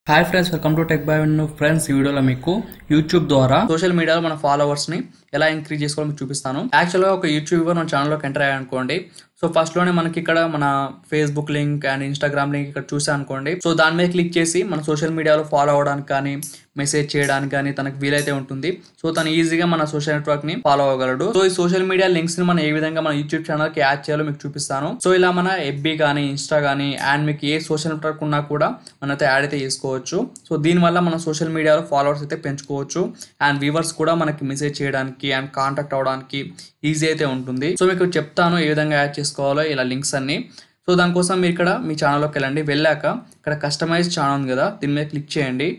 hi friends welcome to tech by friends ఈ వీడియోలో మీకు యూట్యూబ్ ద్వారా సోషల్ మీడియాలో మన ఫాలోవర్స్ ని ఎలా ఇంక్రీజ్ చేసుకోవాలో మీకు చూపిస్తాను యాక్చువల్గా ఒక యూట్యూబర్ మన ఛానల్లోకి ఎంటర్ అయ్యానుకోండి సో ఫస్ట్ లోనే మనకి ఇక్కడ మన Facebook link and Instagram link ఇక్కడ చూసా అనుకోండి సో దాని మీద క్లిక్ చేసి మన సోషల్ మీడియాలో ఫాలో అవ్వడానికి కానీ మెసేజ్ చేయడానికి కానీ తనకు వీలైతే ఉంటుంది సో తను ఈజీగా మన సోషల్ నెట్వర్క్ ని ఫాలో అవ్వగలడు సో ఈ సోషల్ మీడియా లింక్స్ ని మనం ఏ విధంగా మన యూట్యూబ్ ఛానల్ కి యాడ్ చేయాలో మీకు చూపిస్తాను సో ఇలా మన ఎఫ్బి కానీ ఇన్స్టా కానీ అండ్ మీకు ఏ సోషల్ నెట్వర్క్ ఉన్నా కూడా మనైతే యాడ్ అయితే చేసుకోవచ్చు సో దీనివల్ల మన సోషల్ మీడియాలో ఫాలోవర్స్ అయితే పెంచుకోవచ్చు అండ్ వ్యూవర్స్ కూడా మనకి మెసేజ్ చేయడానికి అండ్ కాంటాక్ట్ అవ్వడానికి ఈజీ అయితే ఉంటుంది సో మీకు చెప్తాను ఏ విధంగా యాడ్ చేసుకోవాలో ఇలా లింక్స్ అన్ని సో దానికోసం మీరు ఇక్కడ మీ ఛానల్లోకి వెళ్ళండి వెళ్ళాక ఇక్కడ కస్టమైజ్ ఛానల్ ఉంది కదా దీని మీద క్లిక్ చేయండి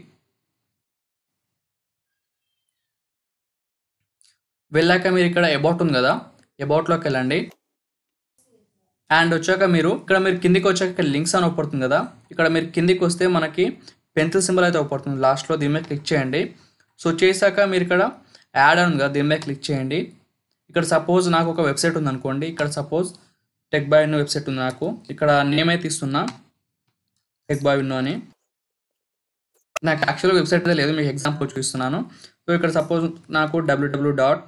వెళ్ళాక మీరు ఇక్కడ అబౌట్ ఉంది కదా అబౌట్లోకి వెళ్ళండి అండ్ వచ్చాక మీరు ఇక్కడ మీరు కిందికి వచ్చాక ఇక్కడ లింక్స్ అని ఒప్పడుతుంది కదా ఇక్కడ మీరు కిందికి వస్తే మనకి పెన్సిల్ సింబల్ అయితే ఒప్పడుతుంది లాస్ట్లో దీని మీద క్లిక్ చేయండి సో చేశాక మీరు ఇక్కడ యాడ్ అని ఉంది కదా దీని మీద క్లిక్ చేయండి ఇక్కడ సపోజ్ నాకు ఒక వెబ్సైట్ ఉంది అనుకోండి ఇక్కడ suppose tech boy Vinno website ఉంది నాకు ఇక్కడ నేమ్ అయితే ఇస్తున్నా టెక్ బాయ్ విన్నో అని నాకు యాక్చువల్గా వెబ్సైట్ అయితే లేదు మీకు ఎగ్జాంపుల్ చూపిస్తున్నాను సో ఇక్కడ సపోజ్ నాకు WWW dot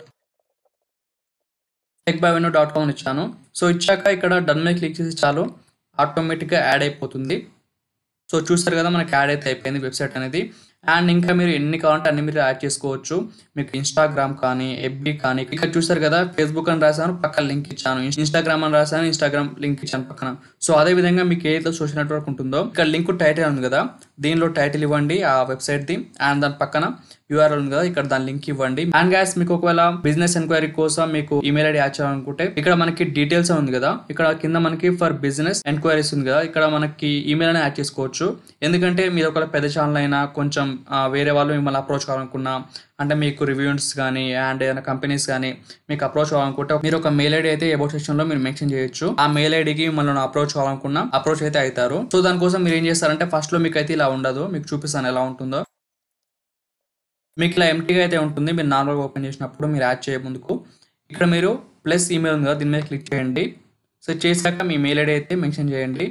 tech by Vinno dot com ఇచ్చాను సో ఇచ్చాక ఇక్కడ డన్ మీద క్లిక్ చేసి చాలు ఆటోమేటిక్గా యాడ్ అయిపోతుంది సో చూస్తారు కదా మనకి యాడ్ అయితే అయిపోయింది వెబ్సైట్ అనేది అండ్ ఇంకా మీరు ఎన్ని కావాలంటే అన్ని మీరు యాడ్ చేసుకోవచ్చు మీకు ఇన్స్టాగ్రామ్ కానీ ఎఫ్బి కానీ ఇక్కడ చూస్తారు కదా ఫేస్బుక్ అని రాశాను పక్కన లింక్ ఇచ్చాను ఇన్స్టాగ్రామ్ అని రాశాను ఇన్స్టాగ్రామ్ లింక్ ఇచ్చాను పక్కన సో అదే విధంగా మీకు ఏదైతే సోషల్ నెట్వర్క్ ఉంటుందో ఇక్కడ లింక్ టైటిల్ ఉంది కదా దీనిలో టైటిల్ ఇవ్వండి ఆ వెబ్సైట్ ది అండ్ దాని పక్కన యూఆర్ఎల్ ఉంది కదా ఇక్కడ దాని లింక్ ఇవ్వండి అండ్ గ్యాస్ మీకు ఒకవేళ బిజినెస్ ఎంక్వైరీ కోసం మీకు ఈమెయిల్ ఐడి యాడ్ చేయాలనుకుంటే ఇక్కడ మనకి డీటెయిల్స్ ఉంది కదా ఇక్కడ కింద మనకి ఫర్ బిజినెస్ ఎంక్వైరీస్ ఉంది కదా ఇక్కడ మనకి ఈమెయిల్ అనేది యాడ్ చేసుకోవచ్చు ఎందుకంటే మీరు ఒకవేళ పెద్ద ఛానల్ అయినా కొంచెం ఆ, వేరే వాళ్ళు మిమ్మల్ని అప్రోచ్ కావాలనుకున్నా అంటే మీకు రివ్యూస్ కానీ అండ్ ఏదైనా కంపెనీస్ కానీ మీకు అప్రోచ్ కావాలనుకుంటే మీరు ఒక మెయిల్ ఐడి అయితే అబౌట్ సెక్షన్ లో మీరు మెన్షన్ చేయొచ్చు ఆ మెయిల్ ఐడికి మిమ్మల్ని అప్రోచ్ కావాలనుకున్నా అప్రోచ్ అయితే అవుతారు సో దానికోసం మీరు ఏం చేస్తారంటే ఫస్ట్ లో మీకు అయితే ఇలా ఉండదు మీకు చూపిస్తాను ఎలా ఉంటుందో మీకు ఇలా ఎంటీగా అయితే ఉంటుంది మీరు నార్మల్గా ఓపెన్ చేసినప్పుడు మీరు యాడ్ చేయ ముందుకు ఇక్కడ మీరు ప్లస్ ఈమెయిల్ ఉంది కదా దీని మీద క్లిక్ చేయండి సో చేశాక మీ మెయిల్ ఐడి అయితే మెన్షన్ చేయండి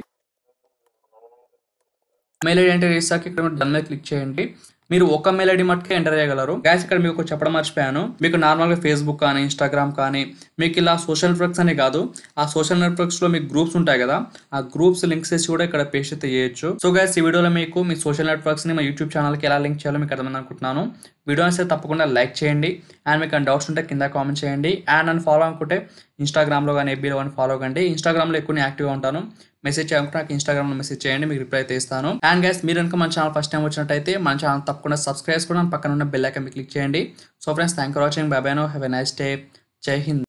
మెయిల్ ఐడి ఎంటర్ చేశాక ఇక్కడ మీరు డన్ మీద క్లిక్ చేయండి మీరు ఒక మెయిల్ ఐడి మట్టుకే ఎంటర్ చేయగలరు గ్యాస్ ఇక్కడ మీకు చెప్పడం మర్చిపోయాను మీకు నార్మల్గా ఫేస్బుక్ కానీ ఇన్స్టాగ్రామ్ కానీ మీకు ఇలా సోషల్ నెట్వర్క్స్ అనే కాదు ఆ సోషల్ నెట్వర్క్స్ లో మీకు గ్రూప్స్ ఉంటాయి కదా ఆ గ్రూప్స్ లింక్స్ వేసి కూడా ఇక్కడ పేస్ట్ అయితే చేయొచ్చు సో గైస్ ఈ వీడియోలో మీకు మీ సోషల్ నెట్వర్క్స్ ని మా యూట్యూబ్ ఛానల్ కి ఎలా లింక్ చేయాలో మీకు అర్థమైంది అనుకుంటున్నాను వీడియో అయితే తప్పకుండా లైక్ చేయండి అండ్ మీకు డౌట్స్ ఉంటే కింద కామెంట్ చేయండి అండ్ నన్ను ఫాలో అనుకుంటే ఇన్స్టాగ్రామ్లో కానీ ఎబ్బీలో కానీ ఫాలో కండి ఇన్స్టాగ్రామ్లో ఎక్కువ యాక్టివ్గా ఉంటాను మెసేజ్ చేయాలనుకుంటే నాకు ఇన్స్టాగ్రామ్లో మెసేజ్ చేయండి మీకు రిప్లై అయితే ఇస్తాను అండ్ గైస్ మీరు కనుక మన ఛానల్ ఫస్ట్ టైం వచ్చినట్టయితే మన ఛానల్ తప్పకుండా సబ్స్క్రైబ్ చేసుకోవడం పక్కన ఉన్న బెల్ ఐకాన్ క్లిక్ చేయండి so friends thank for watching bye bye no have a nice day జై హింద్